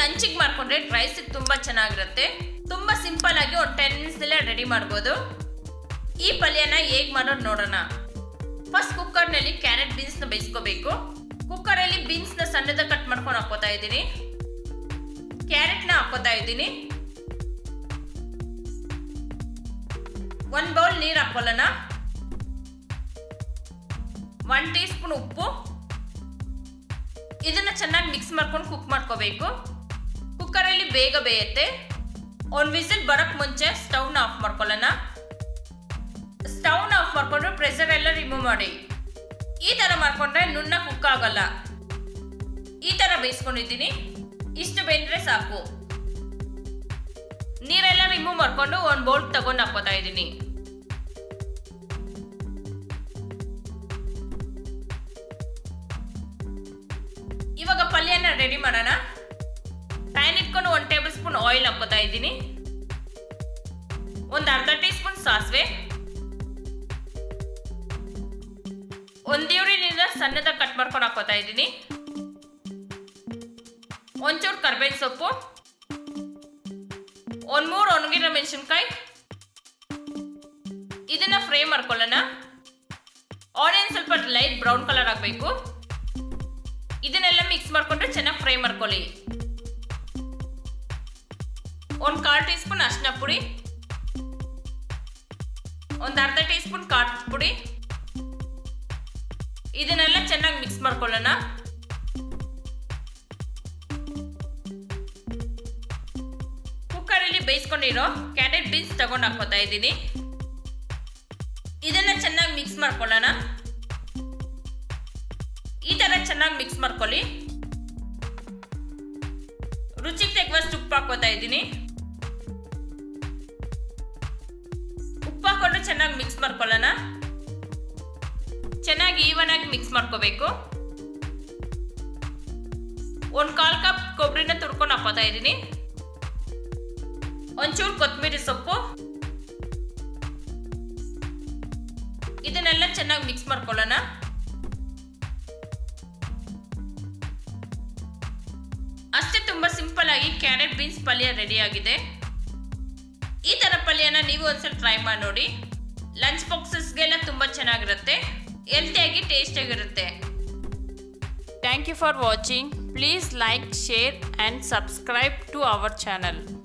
ಲಂಚಿಗೆ ಮಾಡ್ಕೊಂಡ್ರೆ ರೈಸಿಗೆ ತುಂಬ ಚೆನ್ನಾಗಿರುತ್ತೆ ತುಂಬ ಸಿಂಪಲ್ ಆಗಿ ಒಂದು ಟೆನ್ ಮಿನಿಟ್ಸಲ್ಲೇ ರೆಡಿ ಮಾಡ್ಬೋದು ಈ ಪಲ್ಯನ ಹೇಗೆ ಮಾಡೋದು ನೋಡೋಣ ಫಸ್ಟ್ ಕುಕ್ಕರ್ನಲ್ಲಿ ಕ್ಯಾರೆಟ್ ಬೀನ್ಸ್ನ ಬೇಯಿಸ್ಕೋಬೇಕು ಕುಕ್ಕರಲ್ಲಿ ಬೀನ್ಸ್ನ ಸಣ್ಣದ ಕಟ್ ಮಾಡ್ಕೊಂಡು ಹಾಕೋತಾ ಇದ್ದೀನಿ ಕ್ಯಾರೆಟ್ನ ಹಾಕೋತಾ ಇದ್ದೀನಿ ಒಂದು ಬೌಲ್ ನೀರು ಹಾಕೊಳ್ಳೋಣ ಒನ್ ಟೀ ಸ್ಪೂನ್ ಉಪ್ಪು ಇದನ್ನ ಚೆನ್ನಾಗಿ ಮಿಕ್ಸ್ ಮಾಡ್ಕೊಂಡು ಕುಕ್ ಮಾಡ್ಕೋಬೇಕು ಕುಕ್ಕರಲ್ಲಿ ಬೇಗ ಬೇಯುತ್ತೆ ಒಂದು ವಿಸಿಲ್ ಬರೋಕ್ಕೆ ಮುಂಚೆ ಸ್ಟವ್ನ ಆಫ್ ಮಾಡ್ಕೊಳ್ಳೋಣ ಸ್ಟವ್ನ ಆಫ್ ಮಾಡ್ಕೊಂಡ್ರೆ ಪ್ರೆಷರ್ ಎಲ್ಲ ರಿಮೂವ್ ಮಾಡಿ ಈ ಥರ ಮಾಡ್ಕೊಂಡ್ರೆ ನುಣ್ಣ ಕುಕ್ ಆಗಲ್ಲ ಈ ಥರ ಬೇಯಿಸ್ಕೊಂಡಿದ್ದೀನಿ ಇಷ್ಟು ಬೆಂದ್ರೆ ಸಾಕು ನೀರೆಲ್ಲ ರಿಮೂವ್ ಮಾಡ್ಕೊಂಡು ಒಂದು ಬೌಲ್ ತಗೊಂಡು ಹಾಕೋತಾ ಇದ್ದೀನಿ ಇವಾಗ ಪಲ್ಯನ ರೆಡಿ ಮಾಡೋಣ ಪ್ಯಾನ್ ಇಟ್ಕೊಂಡು ಒಂದು ಟೇಬಲ್ ಸ್ಪೂನ್ ಆಯಿಲ್ ಹಾಕೋತಾ ಇದ್ದೀನಿ ಒಂದು ಅರ್ಧ ಟೀ ಸ್ಪೂನ್ ಸಾಸಿವೆ ಒಂದು ಈರುಳ್ಳಿನಿಂದ ಸಣ್ಣದಾಗಿ ಕಟ್ ಮಾಡ್ಕೊಂಡು ಹಾಕೋತಾ ಇದ್ದೀನಿ ಒಂಚೂರು ಕರ್ಬೇವಿನ ಸೊಪ್ಪು ಒಂದು ಮೂರು ಒಣಗಿರೋ ಮೆಣಸಿನ್ಕಾಯಿ ಇದನ್ನ ಫ್ರೈ ಮಾಡ್ಕೊಳ್ಳೋಣ ಆನಿಯನ್ ಸ್ವಲ್ಪ ಲೈಟ್ ಬ್ರೌನ್ ಕಲರ್ ಆಗಬೇಕು ಇದನ್ನೆಲ್ಲ ಮಿಕ್ಸ್ ಮಾಡ್ಕೊಂಡ್ರೆ ಚೆನ್ನಾಗಿ ಫ್ರೈ ಮಾಡ್ಕೊಳ್ಳಿ ಒಂದು ಕಾಲು ಟೀ ಸ್ಪೂನ್ ಅರಿಶಿನ ಪುಡಿ ಒಂದು ಅರ್ಧ ಟೀ ಸ್ಪೂನ್ ಖಾರದ ಪುಡಿ ಇದನ್ನೆಲ್ಲ ಚೆನ್ನಾಗಿ ಮಿಕ್ಸ್ ಮಾಡ್ಕೊಳ್ಳೋಣ ಕುಕ್ಕರಲ್ಲಿ ಬೇಯಿಸ್ಕೊಂಡಿರೋ ಕ್ಯಾರೆಟ್ ಬೀನ್ಸ್ ತಗೊಂಡು ಹಾಕೋತಾ ಇದ್ದೀನಿ ಇದನ್ನ ಚೆನ್ನಾಗಿ ಮಿಕ್ಸ್ ಮಾಡ್ಕೊಳ್ಳೋಣ ಈ ತರ ಚೆನ್ನಾಗಿ ಮಿಕ್ಸ್ ಮಾಡ್ಕೊಳ್ಳಿ ರುಚಿಗೆ ತಗುವಷ್ಟು ಉಪ್ಪು ಹಾಕೋತಾ ಇದ್ದೀನಿ ಉಪ್ಪು ಹಾಕೊಂಡು ಚೆನ್ನಾಗಿ ಮಿಕ್ಸ್ ಮಾಡ್ಕೊಳ್ಳೋಣ ಚೆನ್ನಾಗಿ ಈವನ್ ಆಗಿ ಮಿಕ್ಸ್ ಮಾಡ್ಕೋಬೇಕು ಒಂದು ಕಾಲು ಕಪ್ ಕೊಬ್ಬರಿನ ತುರ್ಕೊಂಡು ಹಾಕೋತಾ ಇದ್ದೀನಿ ಒಂಚೂರು ಕೊತ್ತಂಬರಿ ಸೊಪ್ಪು ಇದನ್ನೆಲ್ಲ ಚೆನ್ನಾಗಿ ಮಿಕ್ಸ್ ಮಾಡ್ಕೊಳ್ಳೋಣ ಅಷ್ಟೇ ತುಂಬ ಸಿಂಪಲ್ ಆಗಿ ಕ್ಯಾರೆಟ್ ಬೀನ್ಸ್ ಪಲ್ಯ ರೆಡಿ ಆಗಿದೆ ಈ ಥರ ಪಲ್ಯನ ನೀವು ಒಂದ್ಸಲ ಟ್ರೈ ಮಾಡಿ ನೋಡಿ ಲಂಚ್ ಬಾಕ್ಸಸ್ಗೆಲ್ಲ ತುಂಬ ಚೆನ್ನಾಗಿರುತ್ತೆ ಹೆಲ್ತಿಯಾಗಿ ಟೇಸ್ಟಿಯಾಗಿರುತ್ತೆ thank you for watching please like share and subscribe to our channel